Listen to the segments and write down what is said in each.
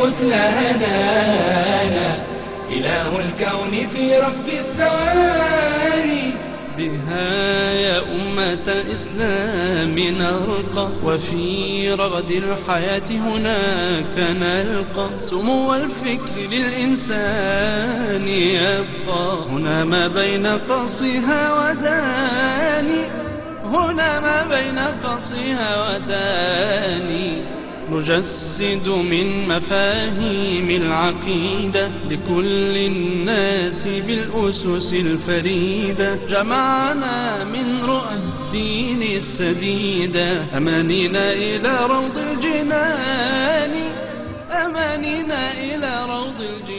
المثلى هدانا إله الكون في رب الثواني بها يا أمة إسلام نرقى وفي رغد الحياة هناك نلقى سمو الفكر للإنسان يبقى هنا ما بين قصها وداني هنا ما بين قصها وداني نجسد من مفاهيم العقيدة لكل الناس بالأسس الفريدة جمعنا من رؤى الدين السديدة أمانينا إلى روض الجنان أمانينا إلى روض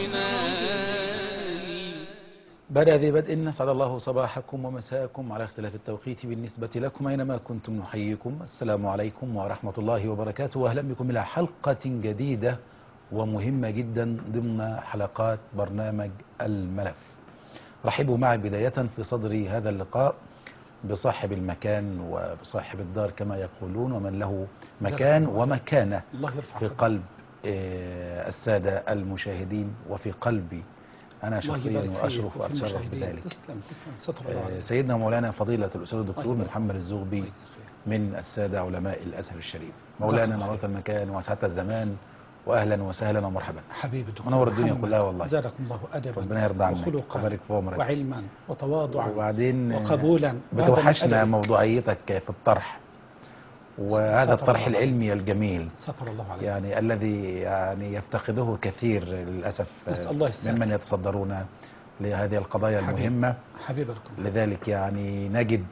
الجنان بدأ ذي بدء أسعد الله صباحكم ومساءكم على اختلاف التوقيت بالنسبة لكم أينما كنتم نحييكم السلام عليكم ورحمة الله وبركاته وأهلا بكم إلى حلقة جديدة ومهمة جدا ضمن حلقات برنامج الملف رحبوا معي بداية في صدر هذا اللقاء بصاحب المكان وبصاحب الدار كما يقولون ومن له مكان ومكانة الله يرفع في قدرك. قلب آه، السادة المشاهدين وفي قلبي أنا الله شخصيا يبارك فيك وأشرف وفي وأتشرف المشاهدين. بذلك تسلم تسلم ستر الله آه، عليك. سيدنا مولانا فضيلة الأستاذ الدكتور الله يبارك. محمد الزغبي الله يجزيك خير. من السادة علماء الأزهر الشريف جزاك مولانا الله نورت خير. المكان وسعة الزمان وأهلا وسهلا ومرحبا حبيبي دكتور منور الدنيا محمد. كلها والله. زادكم الله أدبا ربنا يرضى عنك وخلقا ويبارك في عمرك وعلما وتواضعا وبعدين آه، وقبولا بتوحشنا وهذا من أدبك. موضوعيتك في الطرح وهذا ستر الطرح الله. العلمي الجميل ستر الله عليك يعني الذي يعني يفتقده كثير للأسف نسأل آه، الله السلامة. ممن يتصدرون لهذه القضايا حبيبي. المهمة حبيبكم لذلك يعني نجد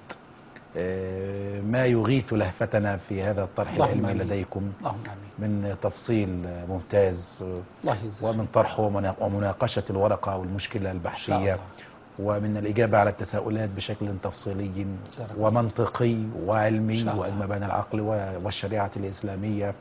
آه، ما يغيث لهفتنا في هذا الطرح اللهم العلمي آمين. لديكم اللهم آمين من تفصيل آه، ممتاز آه، الله يجزيك ومن طرح ومنا- ومناقشة الورقة والمشكلة إن شاء البحثية الله. ومن الإجابة على التساؤلات بشكل تفصيلي جزاك الله. ومنطقي وعلمي إن شاء الله. وما بين العقل و- والشريعة الإسلامية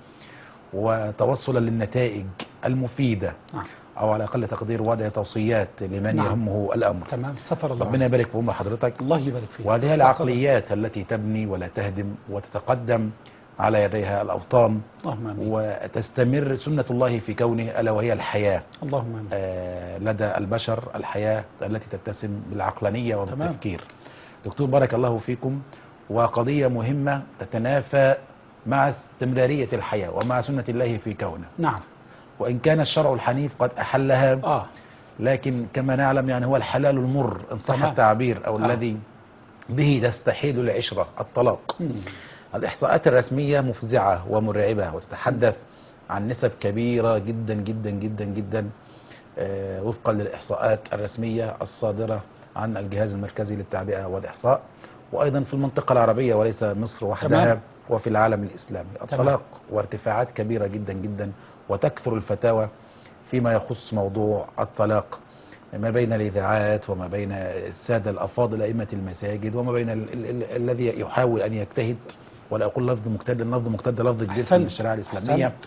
وتوصلا للنتائج المفيدة نعم أو على أقل تقدير وضع توصيات لمن نعم. يهمه الأمر تمام ستر الله ربنا يبارك في أم حضرتك الله يبارك فيك وهذه ستر العقليات التي تبني ولا تهدم وتتقدم على يديها الأوطان اللهم آمين وتستمر سنة الله في كونه ألا وهي الحياة اللهم آمين آه، لدى البشر الحياة التي تتسم بالعقلانية تمام. وبالتفكير دكتور بارك الله فيكم وقضية مهمة تتنافى مع استمرارية الحياة ومع سنة الله في كونه نعم وإن كان الشرع الحنيف قد أحلها آه لكن كما نعلم يعني هو الحلال المر إن صح تمام. التعبير أو آه. الذي به تستحيل العشرة الطلاق مم. الإحصاءات الرسمية مفزعة ومرعبة وتتحدث عن نسب كبيرة جدا جدا جدا جدا آه، وفقا للإحصاءات الرسمية الصادرة عن الجهاز المركزي للتعبئة والإحصاء وأيضا في المنطقة العربية وليس مصر وحدها تمام. وفي العالم الإسلامي الطلاق وارتفاعات كبيرة جدا جدا وتكثر الفتاوى فيما يخص موضوع الطلاق ما بين الإذاعات وما بين السادة الأفاضل أئمة المساجد وما بين ال ال ال الذي يحاول أن يجتهد ولا أقول لفظ مجتهد لفظ مجتهد لفظ جديد أحسنت. من الشريعة الإسلامية أحسنت.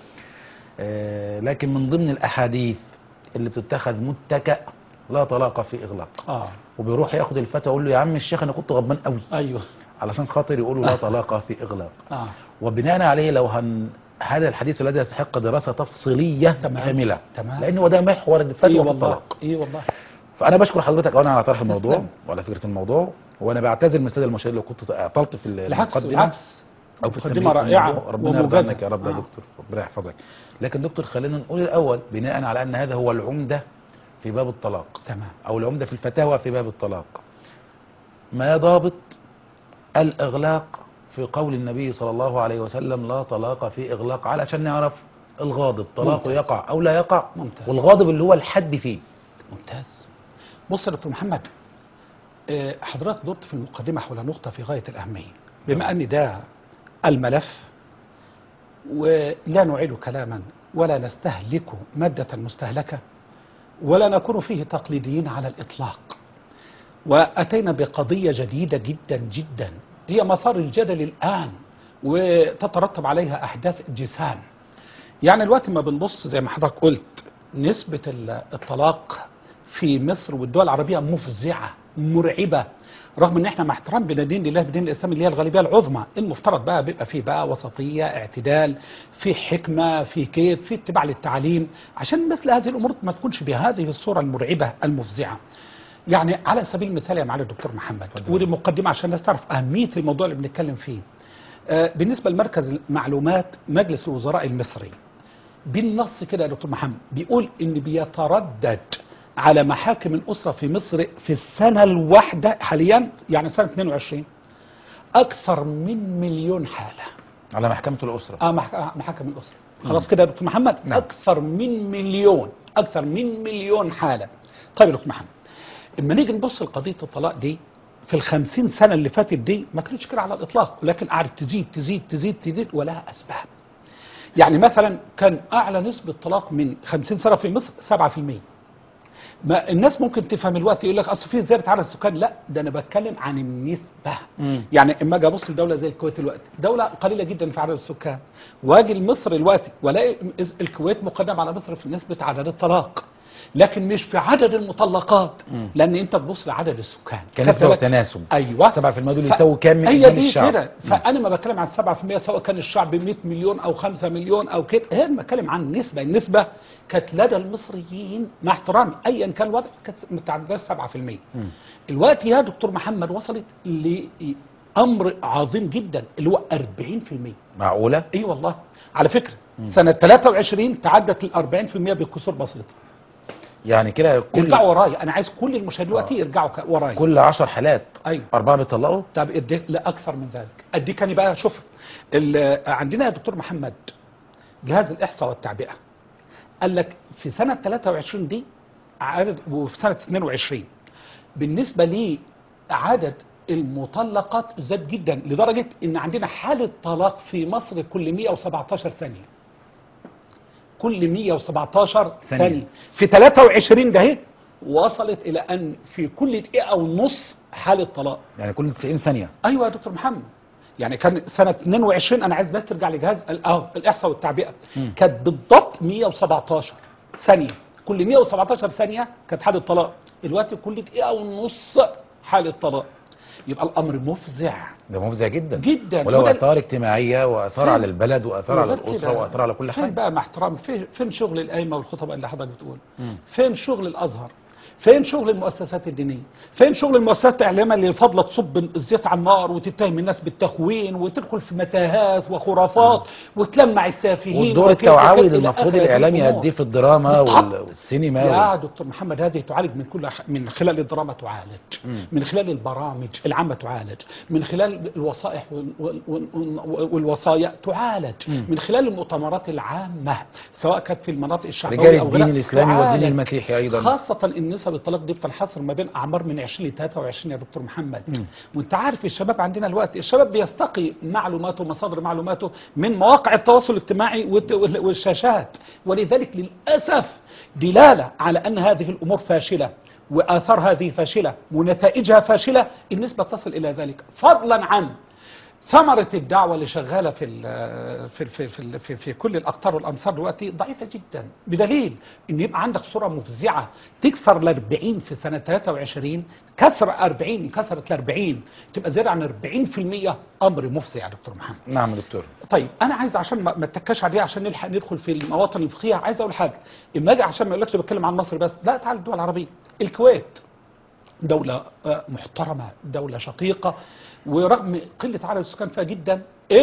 آه، لكن من ضمن الأحاديث اللي بتتخذ متكأ لا طلاق في إغلاق آه وبيروح ياخد الفتوى يقول له يا عم الشيخ أنا كنت غضبان قوي أيوه علشان خاطر يقولوا لا طلاق في إغلاق آه وبناء عليه لو هن هذا الحديث الذي يستحق دراسة تفصيلية تمام. كاملة تمام. لأن هو ده محور الفتوى إيه في والله الطلاق إيه والله فأنا بشكر حضرتك أولا على طرح الموضوع تسلم. وعلى فكرة الموضوع وأنا بعتذر من السادة المشاهدين لو كنت أعطلت في بالعكس المقدمة بالعكس أو في مقدمة التمهيد في رائعة الموضوع. ربنا يرضى وموجزة. عنك يا رب يا آه. دكتور ربنا يحفظك لكن دكتور خلينا نقول الأول بناء على أن هذا هو العمدة في باب الطلاق تمام أو العمدة في الفتاوى في باب الطلاق ما ضابط الإغلاق في قول النبي صلى الله عليه وسلم لا طلاق في إغلاق علشان نعرف الغاضب طلاقه ممتاز. يقع أو لا يقع ممتاز. والغاضب اللي هو الحد فيه ممتاز بص يا دكتور محمد آه، حضرتك دورت في المقدمة حول نقطة في غاية الأهمية بما أن ده الملف ولا نعيد كلاما ولا نستهلك مادة مستهلكة ولا نكون فيه تقليديين على الإطلاق وأتينا بقضية جديدة جدا جدا هي مثار الجدل الآن وتترتب عليها أحداث جسام يعني الوقت ما بنبص زي ما حضرتك قلت نسبة ال- الطلاق في مصر والدول العربية مفزعة مرعبه رغم ان احنا مع احترام بين دين الله بدين الاسلام اللي هي الغالبيه العظمى المفترض بقى بيبقى فيه بقى وسطيه اعتدال في حكمه في كيد في اتباع للتعاليم عشان مثل هذه الامور ما تكونش بهذه الصوره المرعبه المفزعه يعني على سبيل المثال يا معالي الدكتور محمد ودي مقدمه عشان الناس تعرف اهميه الموضوع اللي بنتكلم فيه آه، بالنسبه لمركز معلومات مجلس الوزراء المصري بالنص كده يا دكتور محمد بيقول ان بيتردد على محاكم الاسره في مصر في السنه الواحده حاليا يعني سنه 22 اكثر من مليون حاله على محكمة الأسرة اه محك- محاكم الاسره خلاص كده يا دكتور محمد نعم. اكثر من مليون اكثر من مليون حاله طيب يا دكتور محمد اما نيجي نبص لقضيه الطلاق دي في الخمسين سنه اللي فاتت دي ما كانتش كده على الاطلاق ولكن قعدت تزيد تزيد تزيد تزيد ولها اسباب يعني مثلا كان اعلى نسبه طلاق من 50 سنه في مصر 7% ما الناس ممكن تفهم الوقت يقول لك اصل في زياده عدد السكان لا ده انا بتكلم عن النسبه مم. يعني اما اجي ابص لدوله زي الكويت الوقت دوله قليله جدا في عدد السكان واجي لمصر الوقت والاقي الكويت مقدم على مصر في نسبه عدد الطلاق لكن مش في عدد المطلقات مم. لان انت تبص لعدد السكان كنسبة خدت بالك؟ وتناسب ايوه 7% دول ف- يساووا كام من هي إجمالي دي الشعب كده فانا ما بتكلم عن 7% سواء كان الشعب 100 مليون او 5 مليون او كده هي أنا بتكلم عن نسبه النسبه كانت لدى المصريين مع احترامي ايا كان الوضع كانت متعداش 7% مم. الوقت يا دكتور محمد وصلت لامر عظيم جدا اللي هو 40% معقولة اي والله على فكره سنه 23 تعدت ال 40% بكسور بسيطه يعني كده كل يرجعوا ورايا انا عايز كل المشاهدين دلوقتي يرجعوا ك- ورايا كل 10 حالات ايوه أربعة بيطلقوا طب اديك لا اكثر من ذلك اديك انا بقى شوف ال- عندنا يا دكتور محمد جهاز الاحصاء والتعبئه قال لك في سنه 23 دي عدد وفي سنه 22 بالنسبه لعدد المطلقات زاد جدا لدرجه ان عندنا حاله طلاق في مصر كل 117 ثانيه كل 117 ثانية. ثانيه في 23 ده اهي وصلت الى ان في كل دقيقه ونص حاله طلاق يعني كل 90 ثانية ايوه يا دكتور محمد يعني كان سنه 22 انا عايز بس ترجع لجهاز ال- اهو الاحصاء والتعبئه مم. كانت بالضبط 117 ثانيه كل 117 ثانيه كانت حاله طلاق دلوقتي كل دقيقه ونص حاله طلاق يبقى الامر مفزع ده مفزع جدا جدا ولو وده- اثار اجتماعيه واثار فين؟ على البلد واثار على وغير الاسره كده، واثار على كل فين حاجه بقى مع احترام فين, فين شغل الائمه والخطباء اللي حضرتك بتقول مم. فين شغل الازهر فين شغل المؤسسات الدينيه فين شغل المؤسسات الاعلاميه اللي فاضله تصب الزيت على النار وتتهم الناس بالتخوين وتدخل في متاهات وخرافات وتلمع التافهين والدور وكيف التوعوي وكيف اللي إلى المفروض آخر هذه الاعلام الأمور. يؤديه في الدراما بالضبط. وال- والسينما يا وال... دكتور محمد هذه تعالج من كل ح- من خلال الدراما تعالج مم. من خلال البرامج العامة تعالج من خلال الوصائح وال- وال- وال- والوصايا تعالج مم. من خلال المؤتمرات العامة سواء كانت في المناطق الشعبية رجال أو الدين غيرها، الاسلامي والدين تعالج. المسيحي ايضا خاصة ان نسب الطلاق دي بتنحصر ما بين اعمار من 20 ل 23 يا دكتور محمد مم. وانت عارف الشباب عندنا الوقت الشباب بيستقي معلوماته ومصادر معلوماته من مواقع التواصل الاجتماعي والت- وال- والشاشات ولذلك للاسف دلالة على ان هذه الامور فاشلة واثار هذه فاشلة ونتائجها فاشلة النسبة تصل الى ذلك فضلا عن ثمرة الدعوة اللي شغالة في ال- في في في, في, في كل الأقطار والأمصار دلوقتي ضعيفة جدا بدليل إن يبقى عندك صورة مفزعة تكسر ال 40 في سنة 23 كسر 40 كسرت ال 40 تبقى زيادة عن 40% أمر مفزع يا دكتور محمد. نعم يا دكتور طيب انا عايز عشان ما ما اتكاش عليه عشان نلحق ندخل في المواطن الفقهيه عايز اقول حاجه اما اجي عشان ما يقولكش بتكلم عن مصر بس لا تعال الدول العربيه الكويت دولة آه، محترمة دولة شقيقة ورغم قلة عدد السكان فيها جدا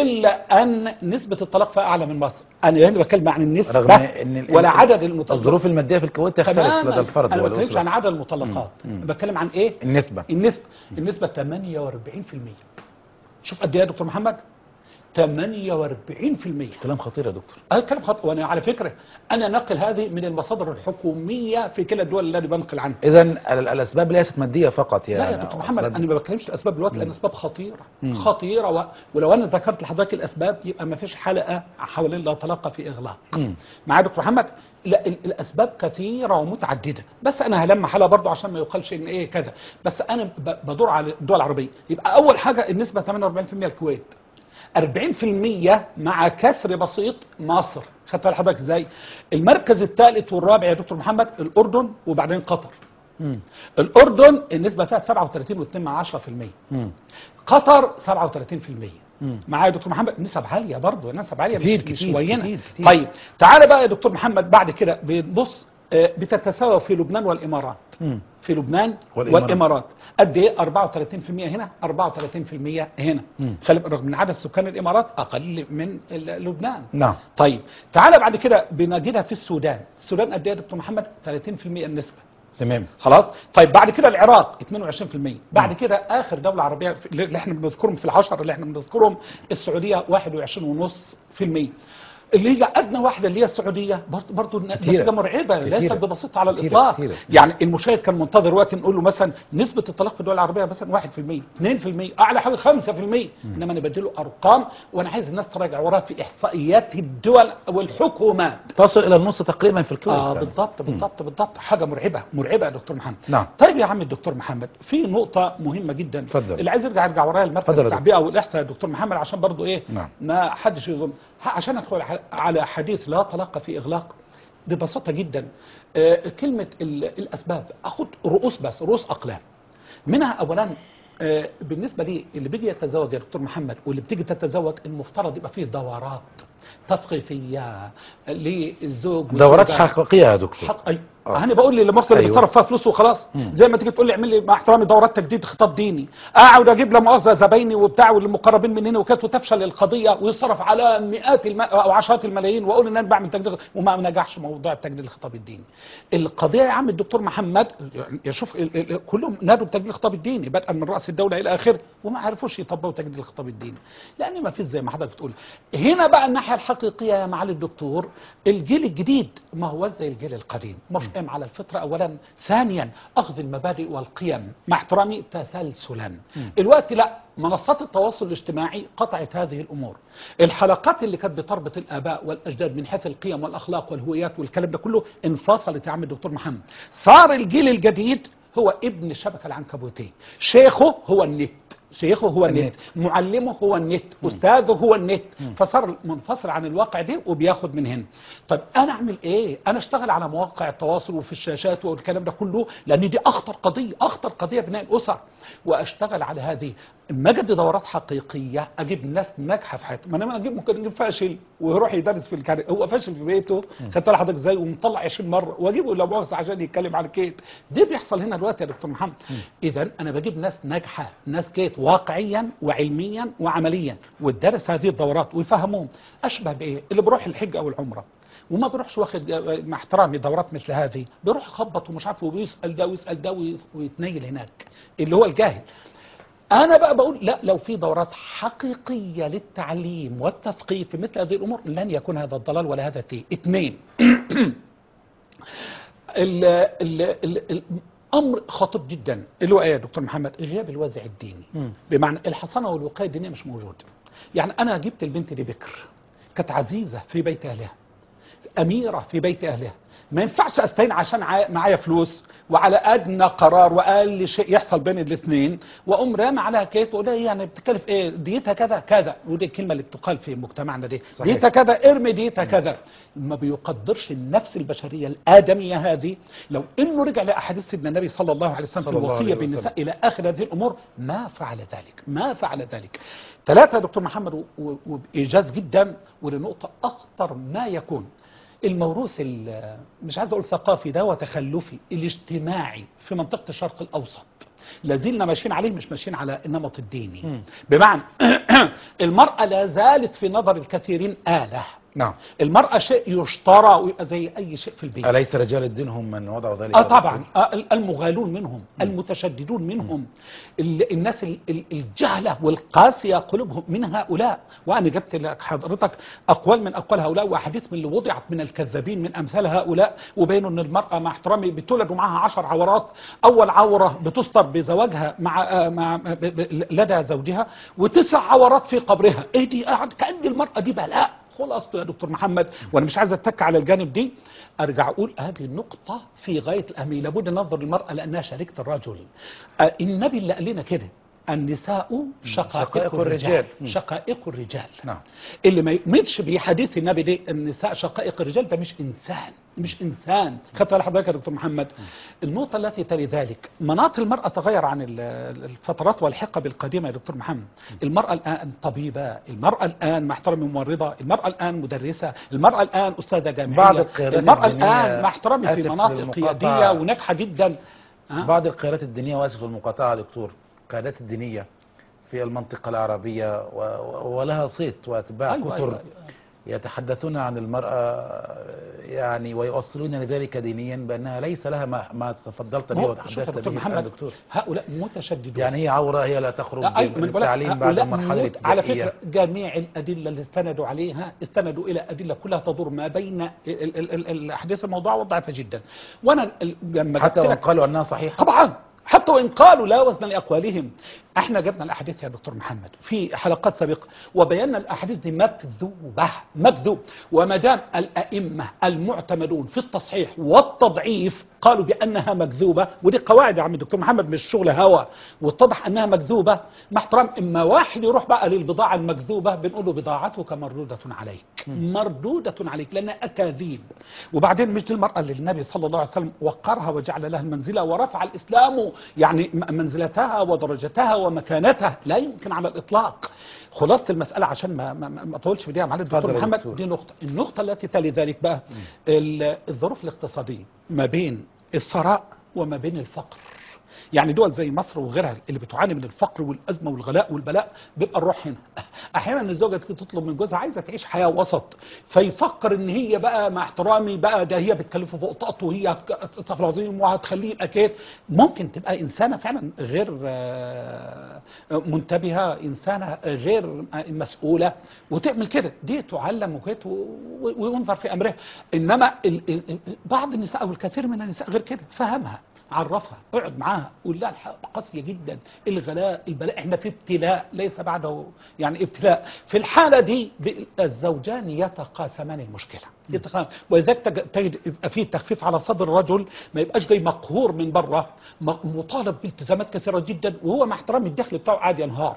إلا أن نسبة الطلاق فيها أعلى من مصر أنا هنا بتكلم عن النسبة رغم ان ال- ولا ال- عدد المطلقات الظروف الماديه في الكويت تختلف تماماً. لدى الفرد أنا ما بتكلمش عن والاسره عدد المطلقات مم. مم. بتكلم عن إيه النسبه النسبة النسبة 48% شوف قد إيه يا دكتور محمد 48% كلام خطير يا دكتور هذا كلام خطأ وانا على فكره انا نقل هذه من المصادر الحكوميه في كلا الدول التي بنقل عنها اذا ال- الاسباب ليست ماديه فقط يا لا يا دكتور محمد أسباب- انا ما بتكلمش الاسباب دلوقتي لان الاسباب خطيره مم. خطيره و... ولو انا ذكرت لحضرتك الاسباب يبقى ما فيش حلقه حوالين لا طلاق في اغلاق مم. معايا يا دكتور محمد لا ال- الاسباب كثيره ومتعدده بس انا هلم حلقه برضو عشان ما يقالش ان ايه كذا بس انا ب- بدور على الدول العربيه يبقى اول حاجه النسبه 48% الكويت 40% مع كسر بسيط مصر خدت بال حضرتك ازاي المركز الثالث والرابع يا دكتور محمد الاردن وبعدين قطر مم. الأردن النسبة فيها 37.2% مم. قطر 37% مم. معايا يا دكتور محمد نسب عاليه برضه نسب عاليه كتير، مش, مش كتير، وينه كتير، كتير. طيب تعالى بقى يا دكتور محمد بعد كده بنبص آه، بتتساوى في لبنان والامارات مم. في لبنان والإمارات. والامارات, والإمارات. قد ايه 34% هنا 34% هنا مم. خلي بالك رغم ان عدد سكان الامارات اقل من ال- لبنان نعم طيب تعالى بعد كده بنجدها في السودان السودان قد ايه يا دكتور محمد 30% النسبه تمام خلاص طيب بعد كده العراق 22% بعد كده اخر دوله عربيه في- اللي احنا بنذكرهم في العشر اللي احنا بنذكرهم السعوديه 21.5% اللي هي ادنى واحده اللي هي السعوديه برضه برضه كتيرة. نتيجه مرعبه كتيرة. ليست ببسيطه على كتيرة، الاطلاق كتيرة. يعني المشاهد كان منتظر وقت نقول له مثلا نسبه الطلاق في الدول العربيه مثلا 1% 2% اعلى حاجه 5% انما انا بديله ارقام وانا عايز الناس تراجع وراها في احصائيات الدول والحكومات تصل الى النص تقريبا في الكويت اه يعني. بالضبط بالضبط بالضبط حاجه مرعبه مرعبه يا دكتور محمد نعم. طيب يا عم الدكتور محمد في نقطه مهمه جدا اتفضل. اللي عايز يرجع يرجع ورايا المركز اتفضل يا التعبئه والاحصاء يا دكتور محمد عشان برضو ايه نعم. ما حدش يظن ح- عشان ادخل ح- على حديث لا طلاق في اغلاق ببساطه جدا آه كلمه ال- الاسباب اخد رؤوس بس رؤوس اقلام منها اولا آه، بالنسبه لي اللي بيجي يتزوج يا دكتور محمد واللي بتيجي تتزوج المفترض يبقى فيه دورات تثقيفيه للزوج دورات والزوجة. حقيقيه يا دكتور حق اي آه. انا بقول لي لمؤاخذه اللي أيوة. بيصرف فيها فلوس وخلاص مم. زي ما تيجي تقول لي اعمل لي مع احترامي دورات تجديد خطاب ديني اقعد اجيب لا مؤاخذه زبايني وبتاع والمقربين مننا وكانت وتفشل القضيه ويصرف على مئات الم... او عشرات الملايين واقول ان انا بعمل تجديد وما نجحش موضوع التجديد الخطاب الديني القضيه يا عم الدكتور محمد يشوف ال... ال... كلهم نادوا بتجديد الخطاب الديني بدءا من راس الدوله الى اخره وما عرفوش يطبقوا تجديد الخطاب الديني لان ما فيش زي ما حضرتك بتقول هنا بقى الناحيه الحقيقيه يا معالي الدكتور الجيل الجديد ما هو زي الجيل القديم مش قائم على الفطره اولا ثانيا اخذ المبادئ والقيم مع احترامي تسلسلا الوقت لا منصات التواصل الاجتماعي قطعت هذه الامور الحلقات اللي كانت بتربط الاباء والاجداد من حيث القيم والاخلاق والهويات والكلام ده كله انفصلت يا عم الدكتور محمد صار الجيل الجديد هو ابن الشبكه العنكبوتيه شيخه هو النت شيخه هو النت, النت. معلمه هو النت استاذه هو النت فصار منفصل عن الواقع ده وبياخد من هنا طب انا اعمل ايه انا اشتغل على مواقع التواصل وفي الشاشات والكلام ده كله لان دي اخطر قضيه اخطر قضيه بناء الاسر واشتغل على هذه اما اجد دورات حقيقيه اجيب ناس ناجحه في حياتهم ما انا اجيب ممكن اجيب فاشل ويروح يدرس في الكاري هو فاشل في بيته خدت بالك حضرتك ازاي ومطلع 20 مره واجيبه لا مؤاخذه عشان يتكلم على كيت ده بيحصل هنا دلوقتي يا دكتور محمد اذا انا بجيب ناس ناجحه ناس كيت واقعيا وعلميا وعمليا وتدرس هذه الدورات ويفهموهم اشبه بايه اللي بيروح الحج او العمره وما بيروحش واخد مع احترامي دورات مثل هذه بيروح يخبط ومش عارف ويسال ده ويسال ده وي- ويتنيل هناك اللي هو الجاهل انا بقى بقول لا لو في دورات حقيقيه للتعليم والتثقيف في مثل هذه الامور لن يكون هذا الضلال ولا هذا التيه اثنين ال ال ال الامر خطير جدا اللي هو ايه يا دكتور محمد غياب الوازع الديني مم. بمعنى الحصانه والوقايه الدينيه مش موجوده يعني انا جبت البنت دي بكر كانت عزيزه في بيت اهلها اميره في بيت اهلها ما ينفعش استعين عشان عا- معايا فلوس وعلى ادنى قرار واقل شيء يحصل بين الاثنين واقوم رامي عليها كيت واقول لها إيه يعني بتكلف ايه ديتها كذا كذا ودي الكلمه اللي بتقال في مجتمعنا دي صحيح. ديتها كذا ارمي ديتها كذا ما بيقدرش النفس البشريه الادميه هذه لو انه رجع لاحاديث سيدنا النبي صلى الله عليه وسلم في صلى الله الوصيه عليه وسلم. بالنساء الى اخر هذه الامور ما فعل ذلك ما فعل ذلك ثلاثه يا دكتور محمد و- و- وبايجاز جدا ولنقطه اخطر ما يكون الموروث ال- مش عايز اقول ثقافي ده وتخلفي الاجتماعي في منطقه الشرق الاوسط لازلنا ماشيين عليه مش ماشيين على النمط الديني مم. بمعنى المرأة لا زالت في نظر الكثيرين آلة نعم المرأة شيء يشترى ويبقى زي أي شيء في البيت أليس رجال الدين هم من وضعوا ذلك اه طبعا آه المغالون منهم المتشددون منهم ال- الناس ال- ال- الجهله والقاسيه قلوبهم من هؤلاء وانا جبت لك حضرتك اقوال من اقوال هؤلاء واحاديث من اللي وضعت من الكذابين من امثال هؤلاء وبينوا ان المراه مع احترامي بتولد ومعها عشر عورات اول عوره بتستر بزواجها مع آه مع ب- ب- لدى زوجها وتسع عورات في قبرها ايه دي قاعد كان المراه دي بلاء خلاصته يا دكتور محمد وانا مش عايز اتك على الجانب دي ارجع اقول هذه النقطه في غايه الاهميه لابد ننظر للمراه لانها شريكه الرجل آه، النبي اللي قال لنا كده النساء شقائق, شقائق الرجال, الرجال. مم. شقائق الرجال نعم اللي ما يؤمنش بحديث النبي ده النساء شقائق الرجال ده مش انسان مش انسان خدت بالك حضرتك يا دكتور محمد النقطه التي تلي ذلك مناط المراه تغير عن ال- الفترات والحقب القديمه يا دكتور محمد المراه الان طبيبه المراه الان مع احترامي ممرضه المراه الان مدرسه المراه الان استاذه جامعيه بعض القيادات المراه الدينية- الان مع احترامي في آسف مناطق للمقاطعة. قياديه وناجحه جدا ها؟ بعض القيادات الدينية واسف المقاطعة يا دكتور القيادات الدينية في المنطقة العربية و- و- ولها صيت واتباع أيوة كثر أيوة أيوة. يتحدثون عن المرأة يعني ويؤصلون لذلك دينيا بأنها ليس لها ما, ما تفضلت به ما هو- وتحدثت شوف يا دكتور به الآن محمد دكتور هاء متشددون يعني هي عورة هي لا تخرج لا، أي- من بقول لك التعليم بعد هؤلاء المرحلة موت- على الابتدائية فكرة جميع الأدلة اللي استندوا عليها استندوا إلى أدلة كلها تدور ما بين ال- ال- ال- الأحاديث الموضوعة وضعيفة جدا وأنا ال- لما حتى جبت وإن لك قالوا أنها صحيحة طبعا حتى وإن قالوا لا وزن لأقوالهم احنا جبنا الأحاديث يا دكتور محمد في حلقات سابقة وبينا الأحاديث دي مكذوبة مكذوب وما دام الأئمة المعتمدون في التصحيح والتضعيف قالوا بأنها مكذوبة ودي قواعد يا عم الدكتور محمد مش شغل هوا واتضح أنها مكذوبة مع احترام إما واحد يروح بقى للبضاعة المكذوبة بنقول له بضاعتك مردودة عليك مردودة عليك لأنها أكاذيب وبعدين مش دي المرأة اللي النبي صلى الله عليه وسلم وقرها وجعل لها المنزلة ورفع الإسلام يعني م- منزلتها ودرجتها ومكانتها لا يمكن على الإطلاق خلاصة المسألة عشان ما ما, ما ما اطولش في دي يا معالي الدكتور اتفضل يا محمد دكتور. دي نقطة النقطة التي تلي ذلك بقى ال- الظروف الاقتصادية ما بين الثراء وما بين الفقر يعني دول زي مصر وغيرها اللي بتعاني من الفقر والازمه والغلاء والبلاء بيبقى الروح هنا احيانا الزوجه تيجي تطلب من جوزها عايزه تعيش حياه وسط فيفكر ان هي بقى مع احترامي بقى ده هي بتكلفه فوق طاقته وهي هت- استغفر الله العظيم وهتخليه يبقى كده ممكن تبقى انسانه فعلا غير آه، منتبهه انسانه غير مسؤوله وتعمل كده دي تعلم وكده و- و- وينظر في امرها انما ال- ال- ال- بعض النساء او الكثير من النساء غير كده فهمها عرفها اقعد معاها قول لها الحق قاسيه جدا الغلاء البلاء احنا في ابتلاء ليس بعده يعني ابتلاء في الحاله دي ب- الزوجان يتقاسمان المشكله يتقاسم ولذلك تج- تجد يبقى فيه تخفيف على صدر الرجل ما يبقاش جاي مقهور من بره م- مطالب بالتزامات كثيره جدا وهو مع احترام الدخل بتاعه عاد ينهار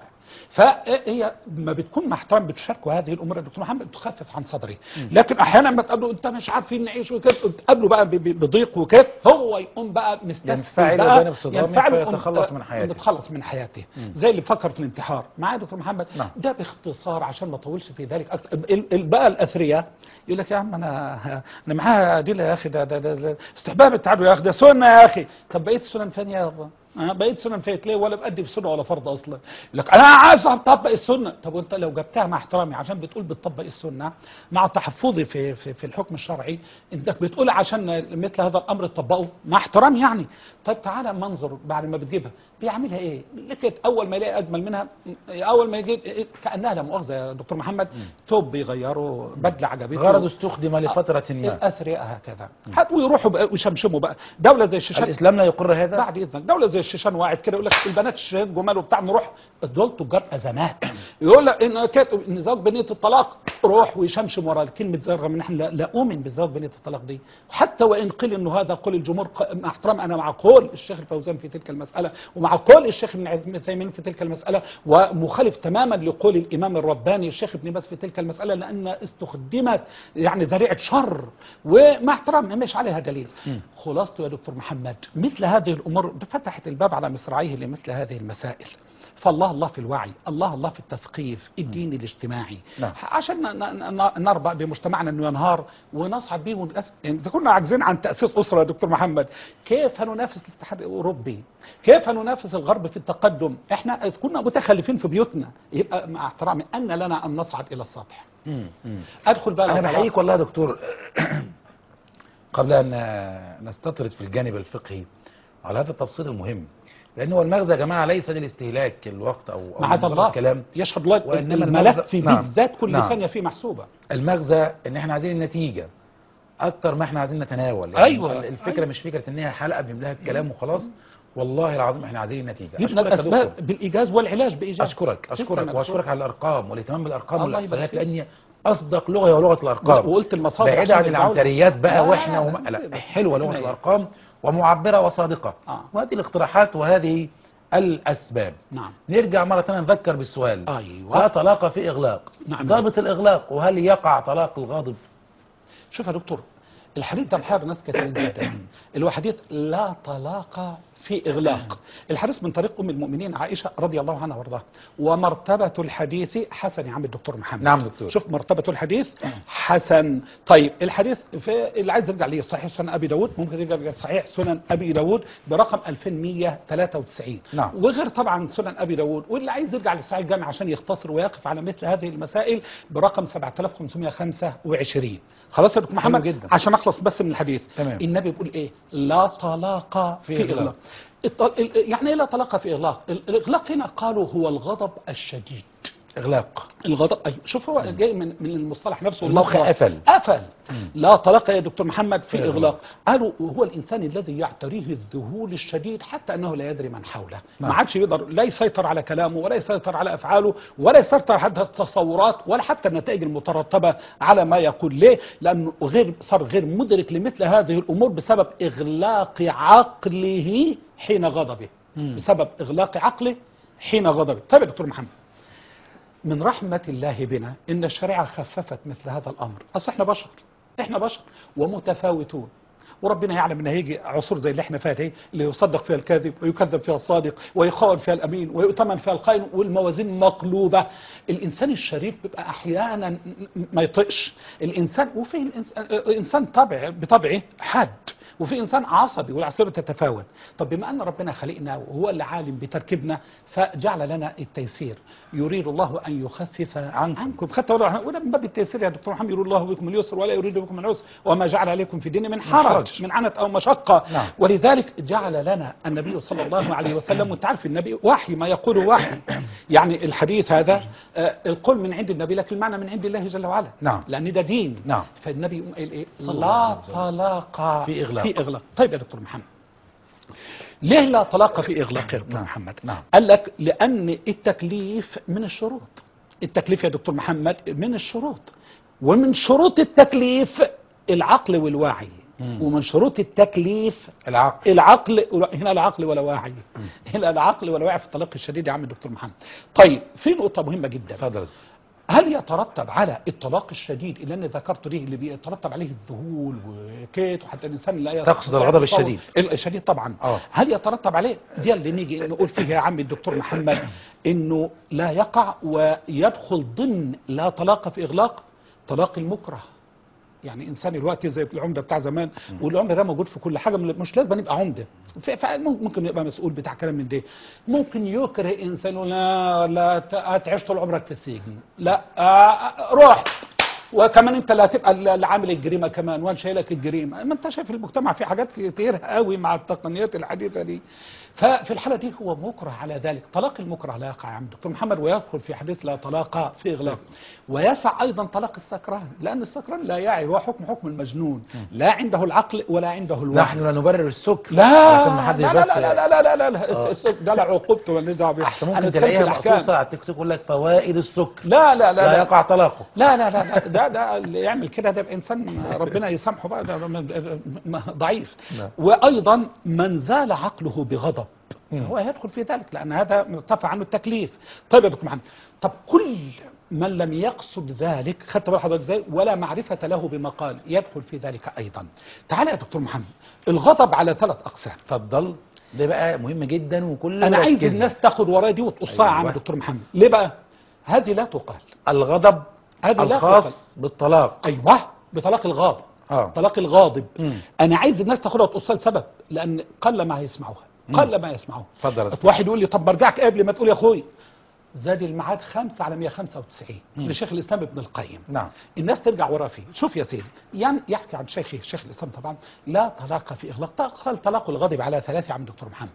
فهي ما بتكون مع احترام بتشاركوا هذه الامور يا دكتور محمد تخفف عن صدري لكن احيانا ما تقابله انت مش عارفين نعيش وكده تقابله بقى ب- ب- بضيق وكده هو يقوم بقى مستسهل ينفعل بقى وجانب صدامي ينفعل ويقوم- فيتخلص من حياته. يتخلص من حياته زي اللي فكر في الانتحار معايا يا دكتور محمد نعم. ده باختصار عشان ما اطولش في ذلك أكثر ال- ال- بقى الاثرياء يقول لك يا عم انا انا معايا ادله يا اخي ده, ده, ده, ده استحباب التعدد يا اخي ده سنه يا اخي طب بقيت السنن فين يا رب أه بقيت سنن فيك ليه ولا بأدي في سنه ولا فرض اصلا يقول لك انا عايز اطبق السنه طب وانت لو جبتها مع احترامي عشان بتقول بتطبق السنه مع تحفظي في في, في الحكم الشرعي انك بتقول عشان مثل هذا الامر تطبقه مع احترامي يعني طيب تعالى منظر بعد ما بتجيبها بيعملها ايه لكن اول ما يلاقي اجمل منها اول ما يجي كانها لا مؤاخذه يا دكتور محمد توب بيغيروا بدله عجبته غرض استخدم لفترة ما الاثرياء هكذا حد ويروحوا بقى ويشمشموا بقى دوله زي الشيشان الإسلام لا يقر هذا بعد اذنك دوله زي الشيشان واحد كده يقول لك البنات الشيشان جمال وبتاع نروح دول تجار ازمات يقول لك ان كاتب ان زواج بنيه الطلاق روح ويشمشم ورا كلمه زي رغم ان احنا لا, لا اؤمن بالزواج بنيه الطلاق دي حتى وان قيل انه هذا قول الجمهور ق- مع احترام انا مع قول الشيخ الفوزان في تلك المساله ومع قول الشيخ ابن عثيمين في تلك المساله ومخالف تماما لقول الامام الرباني الشيخ ابن باز في تلك المساله لان استخدمت يعني ذريعه شر ومع احترام مش عليها دليل خلاصته يا دكتور محمد مثل هذه الامور فتحت الباب على مصراعيه لمثل هذه المسائل فالله الله في الوعي الله الله في التثقيف الديني الاجتماعي نعم. عشان ن- ن- ن- نربأ بمجتمعنا انه ينهار ونصعد به ونأس... يعني اذا كنا عاجزين عن تاسيس اسره يا دكتور محمد كيف هننافس الاتحاد الاوروبي كيف هننافس الغرب في التقدم احنا إذا كنا متخلفين في بيوتنا يبقى مع احترامي ان لنا ان نصعد الى السطح مم. مم. ادخل بقى أنا لو طلعت- بحييك والله يا دكتور قبل أن نستطرد في الجانب الفقهي على هذا التفصيل المهم لأن هو المغزى يا جماعة ليس للاستهلاك الوقت أو أو معاذ الله الكلام يشهد الله وإنما الملف المغزى- في نعم. بالذات كل نعم. ثانيه فيه محسوبه المغزى ان احنا عايزين النتيجة اكتر ما احنا عايزين نتناول يعني أيوة. الفكرة أيوة. مش فكرة ان هي حلقة بنملاها الكلام وخلاص والله العظيم احنا عايزين النتيجة جبنا اشكرك يا الاسباب دكتور بالايجاز والعلاج بايجاز اشكرك تسلم يا اشكرك دكتور. واشكرك على الارقام والاهتمام بالارقام الله والاحصائيات يبارك لان اصدق لغة هي لغة الارقام وقلت المصادر بعيدة عشان عن يرجعوا لي. العنتريات بقى لا، واحنا لا، وما لا، لا سيبك. حلوة لغة هنا هي. الارقام ومعبرة وصادقة آه. وهذه الاقتراحات وهذه الأسباب نعم نرجع مرة ثانية نذكر بالسؤال أيوة. لا طلاق في إغلاق نعم. ضابط الإغلاق وهل يقع طلاق الغاضب شوف يا دكتور الحديث ده محير ناس كتير جدا اللي هو حديث لا طلاق في إغلاق الحديث من طريق أم المؤمنين عائشة رضي الله عنها وارضاها ومرتبة الحديث حسن يا عم الدكتور محمد نعم دكتور. شوف مرتبة الحديث حسن طيب الحديث في اللي عايز يرجع ليه صحيح سنن أبي داود ممكن يرجع صحيح سنن أبي داود برقم 2193 نعم. وغير طبعا سنن أبي داود واللي عايز يرجع لصحيح الجامع عشان يختصر ويقف على مثل هذه المسائل برقم 7525 خلاص يا دكتور محمد جدا. عشان اخلص بس من الحديث تمام. النبي بيقول ايه لا طلاق في في, إغلاق. اغلاق الط- ال- يعني ايه لا طلاق في اغلاق ال- الاغلاق هنا قالوا هو الغضب الشديد إغلاق الغضب أيوة شوف هو جاي من من المصطلح نفسه المخ اللفظة. قفل. قفل لا طلاق يا دكتور محمد في في اغلاق قالوا هو الانسان الذي يعتريه الذهول الشديد حتى انه لا يدري من حوله ما نعم. عادش يقدر لا يسيطر على كلامه ولا يسيطر على افعاله ولا يسيطر على التصورات ولا حتى النتائج المترتبه على ما يقول ليه لانه غير صار غير مدرك لمثل هذه الامور بسبب اغلاق عقله حين غضبه بسبب اغلاق عقله حين غضبه طيب يا دكتور محمد من رحمة الله بنا إن الشريعة خففت مثل هذا الأمر أصل إحنا بشر إحنا بشر ومتفاوتون وربنا يعلم ان هيجي عصور زي اللي احنا فيها دي اللي يصدق فيها الكاذب ويكذب فيها الصادق ويخون فيها الامين ويؤتمن فيها الخائن والموازين مقلوبه الانسان الشريف بيبقى احيانا ما يطقش الانسان وفي الإنس- الانسان طبع بطبعه حاد وفي انسان عصبي والعصبيه تتفاوت طب بما ان ربنا خلقنا وهو اللي عالم بتركيبنا فجعل لنا التيسير يريد الله ان يخفف عنكم, عنكم. خدت ولا ولا من باب التيسير يا دكتور محمد يريد الله بكم اليسر ولا يريد بكم العسر وما جعل عليكم في الدين من حرج حرج. من عنت او مشقه نعم. ولذلك جعل لنا النبي صلى الله عليه وسلم وانت عارف النبي وحي ما يقول وحي يعني الحديث هذا آه، القول من عند النبي لكن المعنى من عند الله جل وعلا نعم. لان ده دين نعم. فالنبي يقوم قايل ايه صلى الله لا عليه وسلم. طلاق في إغلاق. في اغلاق طيب يا دكتور محمد ليه لا طلاق في اغلاق يا دكتور نعم. محمد نعم. قال لك لان التكليف من الشروط التكليف يا دكتور محمد من الشروط ومن شروط التكليف العقل والوعي ومن شروط التكليف العقل العقل هنا العقل ولا واعي هنا العقل ولا واعي في الطلاق الشديد يا عم الدكتور محمد طيب في نقطة مهمة جدا تفضل هل يترتب على الطلاق الشديد اللي انا ذكرته ليه اللي بيترتب عليه الذهول وكيت وحتى الانسان لا يستطيع تقصد الغضب التصور. الشديد. الشديد طبعا آه. هل يترتب عليه دي اللي نيجي نقول فيها يا عم الدكتور محمد انه لا يقع ويدخل ضمن لا طلاق في اغلاق طلاق المكره يعني انسان الوقت زي العمده بتاع زمان والعمده ده موجود في كل حاجه مش لازم يبقى عمده ف- فممكن يبقى مسؤول بتاع كلام من ده ممكن يكره انسان يقول لا لا ت- هتعيش طول عمرك في السجن لا آه، روح وكمان انت اللي هتبقى اللي عامل الجريمه كمان وانا شايلك الجريمه ما انت شايف المجتمع فيه حاجات كتير قوي مع التقنيات الحديثه دي ففي الحاله دي هو مكره على ذلك طلاق المكره لا يقع يا عم دكتور محمد ويدخل في حديث لا طلاق في اغلاق ويسع ايضا طلاق السكران لان السكران لا يعي هو حكم حكم المجنون لا عنده العقل ولا عنده الوعي نحن لا نبرر السكر لا عشان ما حدش لا لا بس لا لا لا لا لا, لا. السك- ده لا عقوبته ولا دعوه بيه. احسن أنا ممكن بتكلم في تلاقيها الأحكام. مخصوصه على التيك توك يقول لك فوائد السكر لا لا لا, لا لا. يقع طلاقه لا لا لا لا ده ده اللي يعمل كده ده يبقى انسان ربنا يسامحه بقى ده م- م- ضعيف نعم. وايضا من زال عقله بغضب مم. هو يدخل في ذلك لان هذا مرتفع عنه التكليف طيب يا دكتور محمد طب كل من لم يقصد ذلك خدت بال حضرتك ازاي ولا معرفه له بمقال يدخل في ذلك ايضا تعالى يا دكتور محمد الغضب على ثلاث اقسام اتفضل ده بقى مهم جدا وكل انا عايز مركز. الناس تاخد ورايا دي وتقصها يا عم أيوة. دكتور محمد ليه بقى هذه لا تقال الغضب هذه لا الخاص بالطلاق ايوه بطلاق الغاضب اه طلاق الغاضب مم. انا عايز الناس تاخدها وتقصها لسبب لان قل ما هيسمعوها قل ما يسمعوها اتفضل يا دكتور. واحد يقول لي طب برجعك قبل ما تقول يا اخوي زاد الميعاد 5 على 195 لشيخ الاسلام ابن القيم نعم الناس ترجع وراه فيه شوف يا سيدي يعني يحكي عن شيخي شيخ الاسلام طبعا لا طلاق في اغلاق قال طلاق الغضب على ثلاثه يا عم دكتور محمد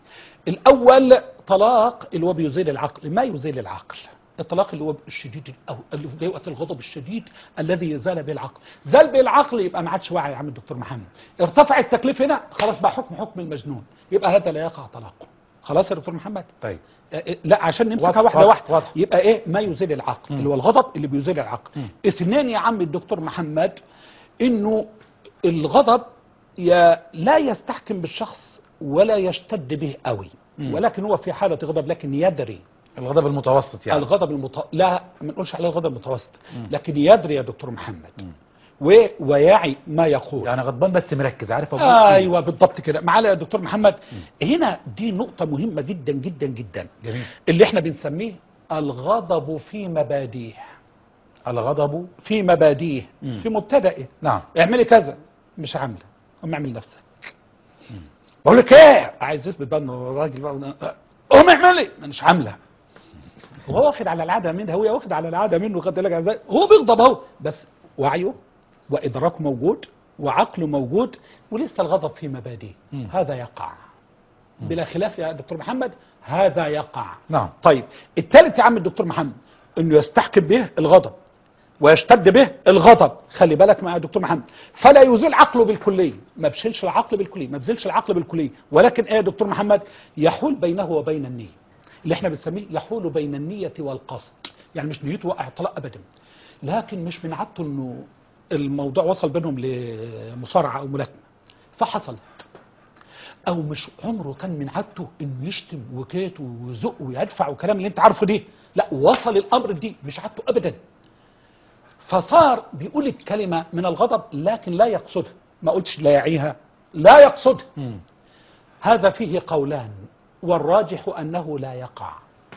الاول طلاق اللي هو بيزيل العقل ما يزيل العقل الطلاق اللي هو الشديد أو اللي هو وقت الغضب الشديد الذي زال به العقل زال به العقل يبقى ما عادش واعي يا عم الدكتور محمد ارتفع التكليف هنا خلاص بقى حكم حكم المجنون يبقى هذا لا يقع طلاقه خلاص يا دكتور محمد طيب آه، لا عشان نمسكها واضح، واحده واضح، واحده واضح. يبقى ايه ما يزيل العقل اللي هو الغضب اللي بيزيل العقل مم. اثنين يا عم الدكتور محمد انه الغضب يا لا يستحكم بالشخص ولا يشتد به قوي مم. ولكن هو في حالة غضب لكن يدري الغضب المتوسط يعني الغضب المت... لا ما نقولش عليه الغضب المتوسط مم. لكن يدري يا دكتور محمد مم. و... ويعي ما يقول يعني غضبان بس مركز عارف أقول إيه؟ ايوه بالضبط كده معايا يا دكتور محمد هنا دي نقطة مهمة جدا جدا جدا جميل اللي احنا بنسميه الغضب في مبادئه الغضب في مبادئه مم. في مبتدئه نعم اعملي كذا مش عامله قوم اعمل نفسك بقول لك ايه عايز يثبت بقى انه راجل بقى قوم اعملي مش عامله هو واخد على العاده منها هو واخد على العاده منه خد بالك ازاي هو بيغضب اهو بس وعيه وادراكه موجود وعقله موجود ولسه الغضب في مبادئه مم. هذا يقع بلا خلاف يا دكتور محمد هذا يقع نعم طيب الثالث يا عم الدكتور محمد انه يستحكم به الغضب ويشتد به الغضب خلي بالك مع يا دكتور محمد فلا يزيل عقله بالكليه ما بشيلش العقل بالكليه ما بزيلش العقل بالكليه ولكن ايه يا دكتور محمد يحول بينه وبين النيه اللي احنا بنسميه يحول بين النيه والقصد يعني مش نيته وقع طلاق ابدا لكن مش من عادته انه الموضوع وصل بينهم لمصارعه او ملاكمه فحصلت او مش عمره كان من عادته انه يشتم وكيت ويزق ويدفع وكلام اللي انت عارفه دي لا وصل الامر دي مش عادته ابدا فصار بيقول الكلمه من الغضب لكن لا يقصدها ما قلتش لا يعيها لا يقصدها مم. هذا فيه قولان والراجح انه لا يقع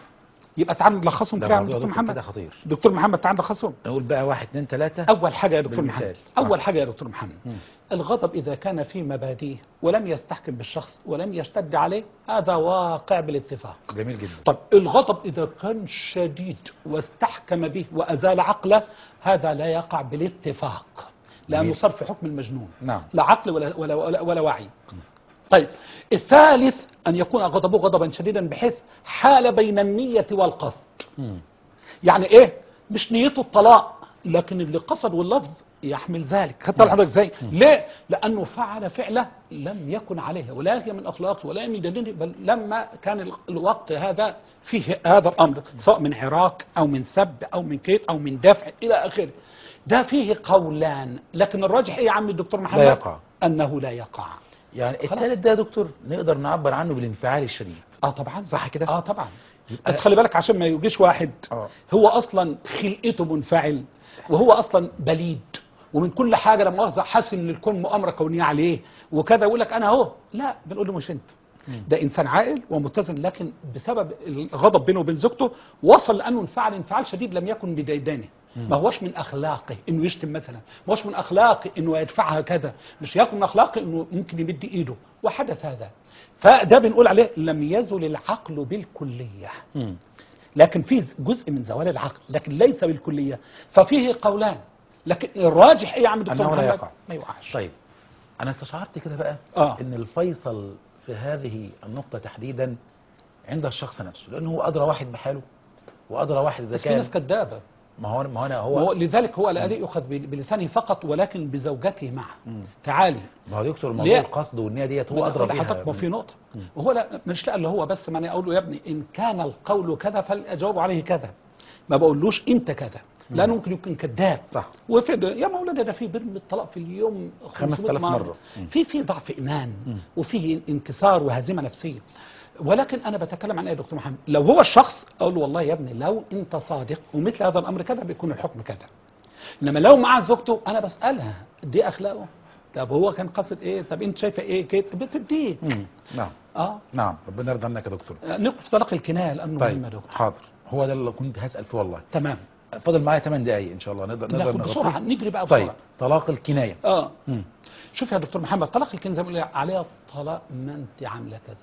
يبقى تعال نلخصهم ده كده يا موضوع دكتور دكتور كده محمد خطير دكتور محمد تعال نلخصهم نقول بقى واحد اتنين تلاتة اول حاجه يا دكتور بالمثال. محمد آه. اول حاجه يا دكتور محمد مم. الغضب اذا كان في مبادئه ولم يستحكم بالشخص ولم يشتد عليه هذا واقع بالاتفاق جميل جدا طب الغضب إذا كان شديد واستحكم به وأزال عقله هذا لا يقع بالاتفاق لأنه جميل. صار في حكم المجنون نعم لا عقل ولا, ولا, ولا, ولا وعي طيب الثالث أن يكون غضبه غضبا شديدا بحيث حال بين النية والقصد مم. يعني ايه مش نيته الطلاق لكن اللي قصد واللفظ يحمل ذلك خدت بالك حضرتك ازاي ليه لانه فعل فعله لم يكن عليها ولا هي من اخلاقه ولا من دينه بل لما كان ال- الوقت هذا فيه هذا الامر سواء من عراك او من سب او من كيد او من دفع الى اخره ده فيه قولان لكن الراجح ايه يا عم الدكتور محمد يقع. انه لا يقع يعني خلاص. التالت ده يا دكتور نقدر نعبر عنه بالانفعال الشديد اه طبعا صح كده؟ اه طبعا يبقى- بس خلي بالك عشان ما يجيش واحد اه هو اصلا خلقته منفعل وهو اصلا بليد ومن كل حاجه لما مؤاخذه حاسس ان الكون مؤامره كونيه عليه وكذا يقول لك انا اهو لا بنقول له مش انت ده انسان عاقل ومتزن لكن بسبب الغضب بينه وبين زوجته وصل لانه انفعل انفعال شديد لم يكن بديدانه ما هوش من اخلاقه انه يشتم مثلا ما هوش من اخلاقه انه يدفعها كذا مش يكن من اخلاقه انه ممكن يمد ايده وحدث هذا فده بنقول عليه لم يزل العقل بالكليه مم. لكن في جزء من زوال العقل لكن ليس بالكلية ففيه قولان لكن الراجح ايه يا عم دكتور أنه لا محمد يقع. ما يقعش طيب أنا استشعرت كده بقى آه. إن الفيصل في هذه النقطة تحديدا عند الشخص نفسه لأنه هو أدرى واحد بحاله وأدرى واحد إذا بس في كان ناس كدابة ما هو ما هو أنا هو هو لذلك هو لا يؤخذ بل- بلسانه فقط ولكن بزوجته معه مم. تعالي ما هو دكتور موضوع ليه؟ القصد والنية ديت ما هو أنا أدرى أقول لحضرتك ما بيها في نقطة وهو لا مش لا اللي هو بس ما انا اقول له يا ابني ان كان القول كذا فالاجواب عليه كذا ما بقولوش انت كذا لانه ممكن يكون كذاب صح وفي يا مولانا ده في بيرمي الطلاق في اليوم 5000 500 مرة. مم. في في ضعف ايمان مم. وفيه انكسار وهزيمه نفسيه ولكن انا بتكلم عن ايه يا دكتور محمد لو هو الشخص اقول له والله يا ابني لو انت صادق ومثل هذا الامر كذا بيكون الحكم كذا انما لو مع زوجته انا بسالها دي اخلاقه طب هو كان قصد ايه طب انت شايفه ايه كده بتديه مم. نعم اه نعم ربنا يرضى عنك يا دكتور نقف طلاق الكنايه لانه مهم يا طيب دكتور حاضر هو ده اللي كنت هسأل فيه والله تمام فاضل معايا 8 دقايق إن شاء الله نقدر نقدر ناخد نغطيه. بسرعه نجري بقى بسرعه طيب طلاق الكناية اه مم. شوف يا دكتور محمد طلاق الكنز زي ما بيقول عليها طلاق ما انت عامله كذا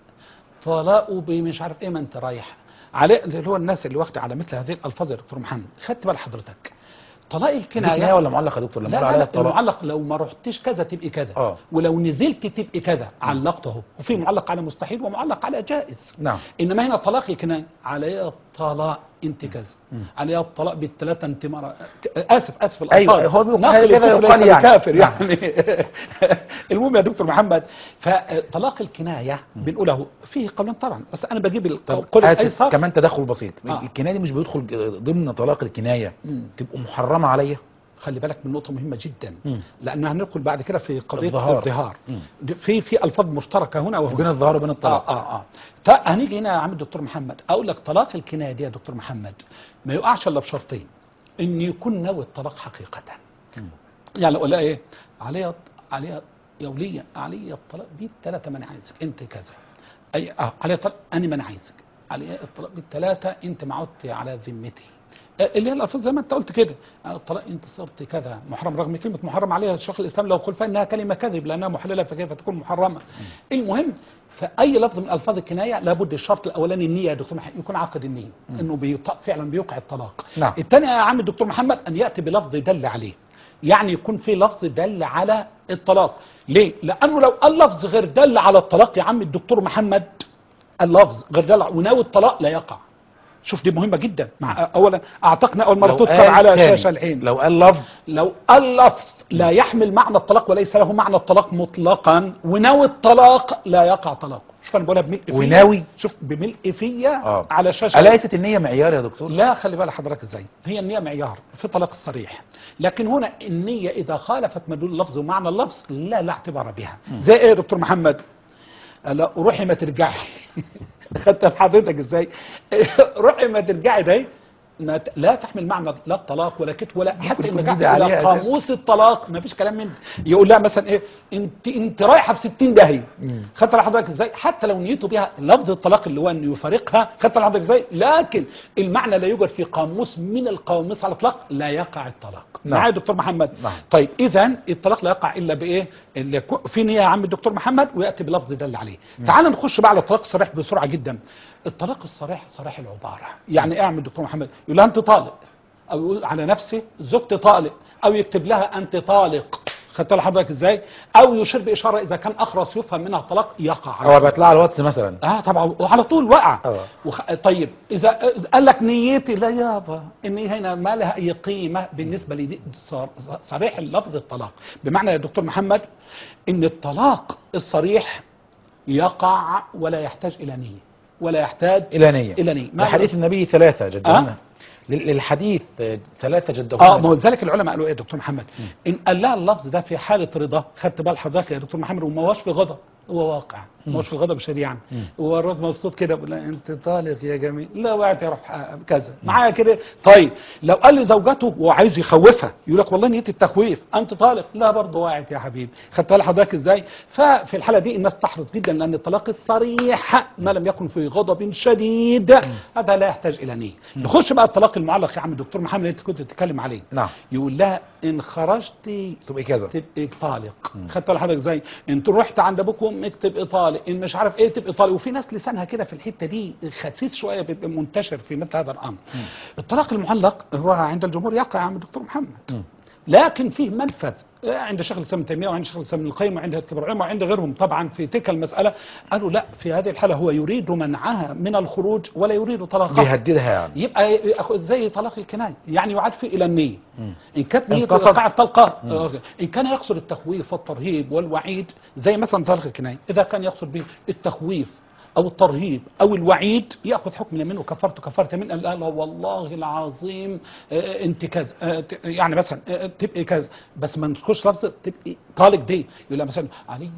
طلاقه بمش عارف ايه ما انت رايح عليه اللي هو الناس اللي واخده على مثل هذه الالفاظ يا دكتور محمد خدت بال حضرتك طلاق دي الكنايه كناية ولا معلقة يا دكتور لما لا نقول لا, عليها لا الطلاق المعلق لو ما رحتش كذا تبقي كذا آه. ولو نزلت تبقي كذا علقته وفي معلق على مستحيل ومعلق على جائز نعم انما هنا طلاق الكنايه عليها الطلاق انت كذا عليها الطلاق بالثلاثه انت مرة اسف اسف الالفاظ أيوة، هو بيقول نقل كده الكفر يقال ليس يعني. كافر نعم. يعني المهم يا دكتور محمد فطلاق الكنايه بنقوله فيه قولان طبعا بس انا بجيب طب القول آسف الايسر كمان تدخل بسيط آه. الكناية دي مش بيدخل ضمن طلاق الكناية مم. تبقى محرمة عليا خلي بالك من نقطه مهمه جدا مم. لان هندخل بعد كده في قضيه الظهار. الظهار مم. في في الفاظ مشتركه هنا وهنا وبين الظهار وبين الطلاق اه اه اه طيب هنيجي هنا يا عم الدكتور محمد اقول لك طلاق الكنايه دي يا دكتور محمد ما يقعش الا بشرطين ان يكون ناوي الطلاق حقيقه يعني لو قال ايه عليا عليا يا وليه عليا الطلاق بالثلاثه ما انا عايزك انت كذا اي اه عليا الطلاق انا ما انا عايزك عليا الطلاق بالثلاثه انت ما عدت على ذمتي آه، اللي هي الالفاظ زي ما انت قلت كده آه، الطلاق انت صرت كذا محرم رغم كلمه محرم عليها الشيخ الاسلام لو قل فانها كلمه كذب لانها محلله فكيف تكون محرمه المهم فاي لفظ من الفاظ الكنايه لابد الشرط الاولاني النيه يا دكتور محمد يكون عقد النيه انه بيط... فعلا بيوقع الطلاق نعم. الثاني يا عم الدكتور محمد ان ياتي بلفظ دل عليه يعني يكون في لفظ دل على الطلاق ليه لانه لو قال لفظ غير دل على الطلاق يا عم الدكتور محمد اللفظ غير دل وناوي الطلاق لا يقع شوف دي مهمه جدا مع اولا اعتقنا اول مره لو تذكر قال على تاني، شاشه العين لو قال لفظ لو اللفظ لا يحمل معنى الطلاق وليس له معنى الطلاق مطلقا وناوي الطلاق لا يقع طلاق شوف انا بقولها بملء فيا وناوي؟ شوف بملء فيا اه على شاشه أليست النية معيار يا دكتور لا خلي بالك حضرتك ازاي هي النية معيار في طلاق الصريح لكن هنا النية إذا خالفت مدلول اللفظ ومعنى اللفظ لا لا اعتبار بها زي ايه يا دكتور محمد لا روحي ما ترجعي خدت حضرتك ازاي روحي ما ترجعي ده ما ت- لا تحمل معنى لا الطلاق ولا كت ولا حتى تكون ان جديدة الى عليها قاموس الطلاق ما فيش كلام من ده. يقول لها مثلا ايه انت انت رايحه في 60 داهيه خدت على حضرتك ازاي حتى لو نيته بها لفظ الطلاق اللي هو انه يفارقها خدت على حضرتك ازاي لكن المعنى لا يوجد في قاموس من القواميس على الاطلاق لا يقع الطلاق نعم. معايا يا دكتور محمد نعم. طيب اذا الطلاق لا يقع الا بايه اللي يكون- في نيه يا عم الدكتور محمد وياتي بلفظ دل عليه تعال نخش بقى على الطلاق الصريح بسرعه جدا الطلاق الصريح صريح العباره يعني ايه يا عم الدكتور محمد يقول لها انت طالق او يقول على نفسه زوجتي طالق او يكتب لها انت طالق خدت بالك حضرتك ازاي او يشير باشاره اذا كان اخرس يفهم منها الطلاق يقع على أو طول. بيطلع على الواتس مثلا اه طبعا وعلى طول وقع آه. وخ... طيب اذا إذا قال لك نيتي لا يابا النية هنا ما لها اي قيمه بالنسبه لي صار- صريح لفظ الطلاق بمعنى يا دكتور محمد ان الطلاق الصريح يقع ولا يحتاج الى نيه ولا يحتاج إلى نية الى نيه ما حديث النبي ثلاثة جدهن آه؟ لل- للحديث آه، ثلاثة جدهن اه ما هو لذلك العلماء قالوا ايه يا دكتور محمد ان قال لها اللفظ ده في حاله رضا خدت بال حضرتك يا دكتور محمد وما هوش في غضب هو واقع ما هوش في غضب شديد يعني هو الراجل مبسوط كده بيقول لها انت طالق يا جميل لا وقعت يا روح آه، كذا معايا كده طيب لو قال لزوجته وعايز يخوفها يقول لك والله نيت التخويف انت طالق لا برضه وقعت يا حبيبي خدت بال حضرتك ازاي ففي الحاله دي الناس تحرص جدا لان الطلاق الصريح ما لم يكن في غضب شديد هذا لا يحتاج الى نيه نخش بقى الطلاق المعلق يا عم الدكتور محمد اللي انت كنت بتتكلم عليه نعم يقول لها ان خرجتي تبقى كذا تبقي طالق خدت لحضرتك ازاي انت رحت عند ابوك وامك تبقي طالق ان مش عارف ايه تبقي طالق وفي ناس لسانها كده في الحته دي خسيس شويه بيبقى منتشر في مثل هذا الامر الطلاق المعلق هو عند الجمهور يقع يا عم الدكتور محمد لكن فيه منفذ عند شيخ الاسلام ابن تيميه وعند شيخ الاسلام ابن القيم وعند كبر العلماء وعند غيرهم طبعا في تلك المساله قالوا لا في هذه الحاله هو يريد منعها من الخروج ولا يريد طلاقها بيهددها يعني يبقى ياخذ زي طلاق الكنايه يعني يعاد فيه الى النيه ان كانت إن نيته قصد- ايقاع الطلقه آه، ان كان يقصد التخويف والترهيب والوعيد زي مثلا طلاق الكنايه اذا كان يقصد به التخويف او الترهيب او الوعيد ياخذ حكم يمين وكفرته كفاره يمين قال لا لا والله العظيم آه، انت كذا آه، ت- يعني مثلا آه، تبقي كذا بس ما نذكرش لفظ تبقي طالق دي يقول لها مثلا علي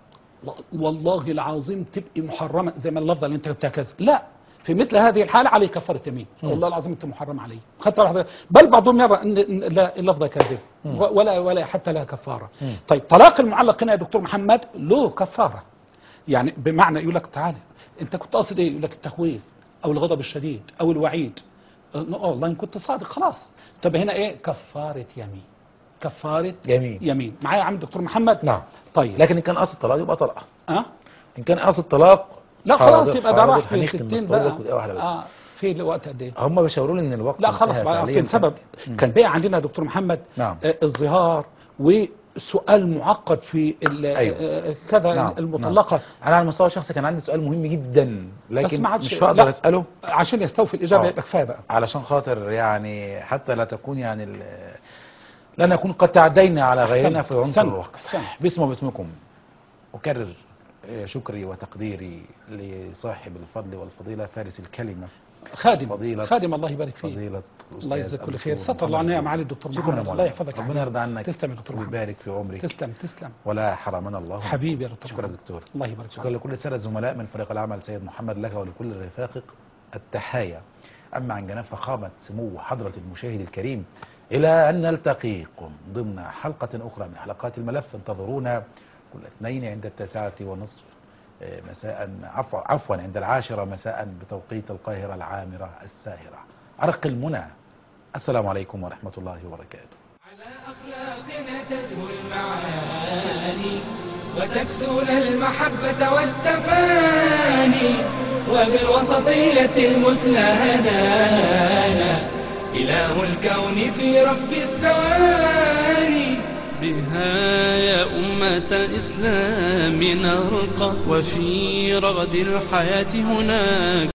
والله العظيم تبقي محرمه زي ما اللفظه اللي انت جبتها كذا لا في مثل هذه الحاله عليه كفاره يمين والله العظيم انت محرم عليه خدت بالك حضرتك؟ بل بعضهم يرى ان إن لا اللفظه كاذبه ولا ولا حتى لها كفاره طيب طلاق المعلق هنا يا دكتور محمد له كفاره يعني بمعنى يقول لك تعالى انت كنت قاصد ايه يقول لك التخويف او الغضب الشديد او الوعيد اه والله ان كنت صادق خلاص طب هنا ايه كفاره يمين كفاره جميل يمين معايا يا عم دكتور محمد نعم طيب لكن إن كان قصد طلاق يبقى طلاق اه إن كان قصد طلاق لا حاضر، خلاص يبقى ده حاضر، راح في هنختم 60 بس بقى طولك ودقيقة واحدة بس. اه في الوقت قد ايه هم بيشاوروا لي ان الوقت لا خلاص انتهى بقى فعلياً. أصل السبب كان بقى عندنا يا دكتور محمد نعم. آه الظهار وسؤال معقد في ال- أيوة. آه، كذا نعم، المطلقه انا على المستوى الشخصي كان عندي سؤال مهم جدا لكن ما عادش- مش هقدر لا. اساله عشان يستوفي الاجابه آه. يبقى كفايه بقى علشان خاطر يعني حتى لا تكون يعني ال- لا نكون قد تعدينا على غيرنا في عنصر أحسنت، الوقت أحسنت. باسمه وباسمكم أكرر آه، شكري وتقديري لصاحب الفضل والفضيلة فارس الكلمة خادم فضيلة- خادم الله يبارك فيه فضيلة الأستاذ الله يجزاك كل الدكتور خير ستر محمد الله عنها يا الزين. معالي الدكتور شكرا محمد يا الله مولانا. يحفظك يا ربنا حبيبي. يرضى عنك تسلم يا دكتور محمد ويبارك في عمرك تسلم تسلم ولا حرمنا الله منك. حبيبي يا دكتور شكرا محمد. دكتور الله يبارك شكرا فيك لكل السادة الزملاء من فريق العمل سيد محمد لك ولكل رفاقك التحايا أما عن جناب فخامة سمو حضرة المشاهد الكريم إلى أن نلتقيكم ضمن حلقة أخرى من حلقات الملف انتظرونا كل اثنين عند التاسعة ونصف آه، مساء عفوا عفوا عند العاشرة مساء بتوقيت القاهرة العامرة الساهرة أرق المنى السلام عليكم ورحمة الله وبركاته على أخلاقنا تزهو المعاني وتكسونا المحبة والتفاني وبالوسطية المثلى هدانا إله الكون في رب الثواني بها يا أمة إسلام نرقى وفي رغد الحياة هناك